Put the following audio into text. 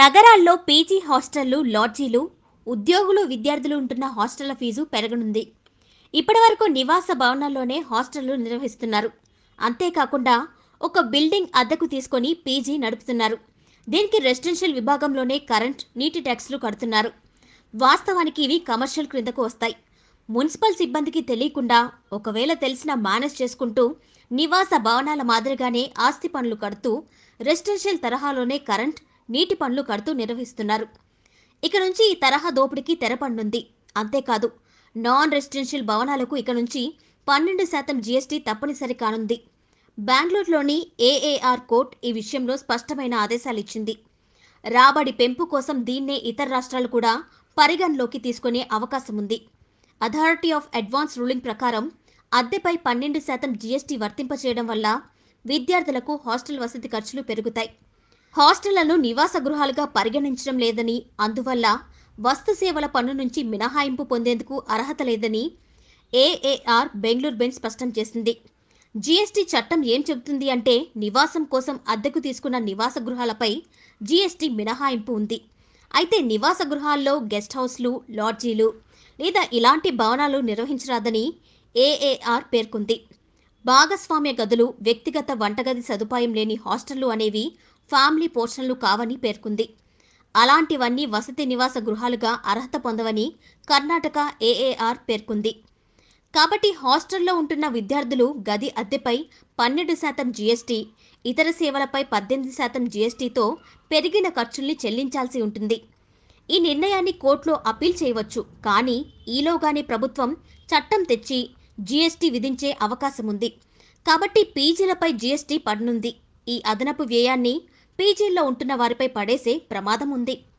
నగరాల్లో పీజీ హాస్టళ్లు లాడ్జీలు ఉద్యోగులు విద్యార్థులు ఉంటున్న హాస్టళ్ల ఫీజు పెరగనుంది ఇప్పటివరకు నివాస భవనాల్లోనే హాస్టళ్లు నిర్వహిస్తున్నారు అంతేకాకుండా ఒక బిల్డింగ్ అద్దెకు తీసుకొని పీజీ నడుపుతున్నారు దీనికి రెసిడెన్షియల్ విభాగంలోనే కరెంట్ నీటి ట్యాక్స్లు కడుతున్నారు వాస్తవానికి ఇవి కమర్షియల్ క్రిందకు వస్తాయి మున్సిపల్ సిబ్బందికి తెలియకుండా ఒకవేళ తెలిసినా మేనేజ్ చేసుకుంటూ నివాస భవనాల మాదిరిగానే ఆస్తి పనులు కడుతూ రెసిడెన్షియల్ తరహాలోనే కరెంట్ నీటి పనులు కడుతూ నిర్వహిస్తున్నారు ఇక నుంచి ఈ తరహా దోపిడీకి తెరపడనుంది అంతేకాదు నాన్ రెసిడెన్షియల్ భవనాలకు ఇక నుంచి పన్నెండు శాతం జీఎస్టీ తప్పనిసరి కానుంది బెంగళూరులోని ఏఏఆర్ కోర్ట్ ఈ విషయంలో స్పష్టమైన ఆదేశాలు ఇచ్చింది రాబడి పెంపు కోసం దీన్నే ఇతర రాష్ట్రాలు కూడా పరిగణలోకి తీసుకునే అవకాశం ఉంది అథారిటీ ఆఫ్ అడ్వాన్స్ రూలింగ్ ప్రకారం అద్దెపై పన్నెండు శాతం జీఎస్టీ వర్తింపచేయడం వల్ల విద్యార్థులకు హాస్టల్ వసతి ఖర్చులు పెరుగుతాయి హాస్టళ్లను నివాస గృహాలుగా పరిగణించడం లేదని అందువల్ల వస్తు సేవల పన్ను నుంచి మినహాయింపు పొందేందుకు అర్హత లేదని ఏఏఆర్ బెంగళూరు బెంచ్ స్పష్టం చేసింది జీఎస్టీ చట్టం ఏం చెబుతుంది అంటే నివాసం కోసం అద్దెకు తీసుకున్న నివాస గృహాలపై జీఎస్టీ మినహాయింపు ఉంది అయితే నివాస గృహాల్లో గెస్ట్ హౌస్లు లాడ్జీలు లేదా ఇలాంటి భవనాలు నిర్వహించరాదని ఏఏఆర్ పేర్కొంది భాగస్వామ్య గదులు వ్యక్తిగత వంటగది సదుపాయం లేని హాస్టళ్లు అనేవి ఫ్యామిలీ పోషణలు కావని పేర్కొంది అలాంటివన్నీ వసతి నివాస గృహాలుగా అర్హత పొందవని కర్ణాటక ఏఏఆర్ పేర్కొంది కాబట్టి హాస్టల్లో ఉంటున్న విద్యార్థులు గది అద్దెపై పన్నెండు శాతం జీఎస్టీ ఇతర సేవలపై పద్దెనిమిది శాతం జీఎస్టీతో పెరిగిన ఖర్చుల్ని చెల్లించాల్సి ఉంటుంది ఈ నిర్ణయాన్ని కోర్టులో అప్పీల్ చేయవచ్చు కానీ ఈలోగానే ప్రభుత్వం చట్టం తెచ్చి జీఎస్టీ విధించే అవకాశం ఉంది కాబట్టి పీజీలపై జీఎస్టీ పడనుంది ఈ అదనపు వ్యయాన్ని పీజీల్లో ఉంటున్న వారిపై పడేసే ప్రమాదం ఉంది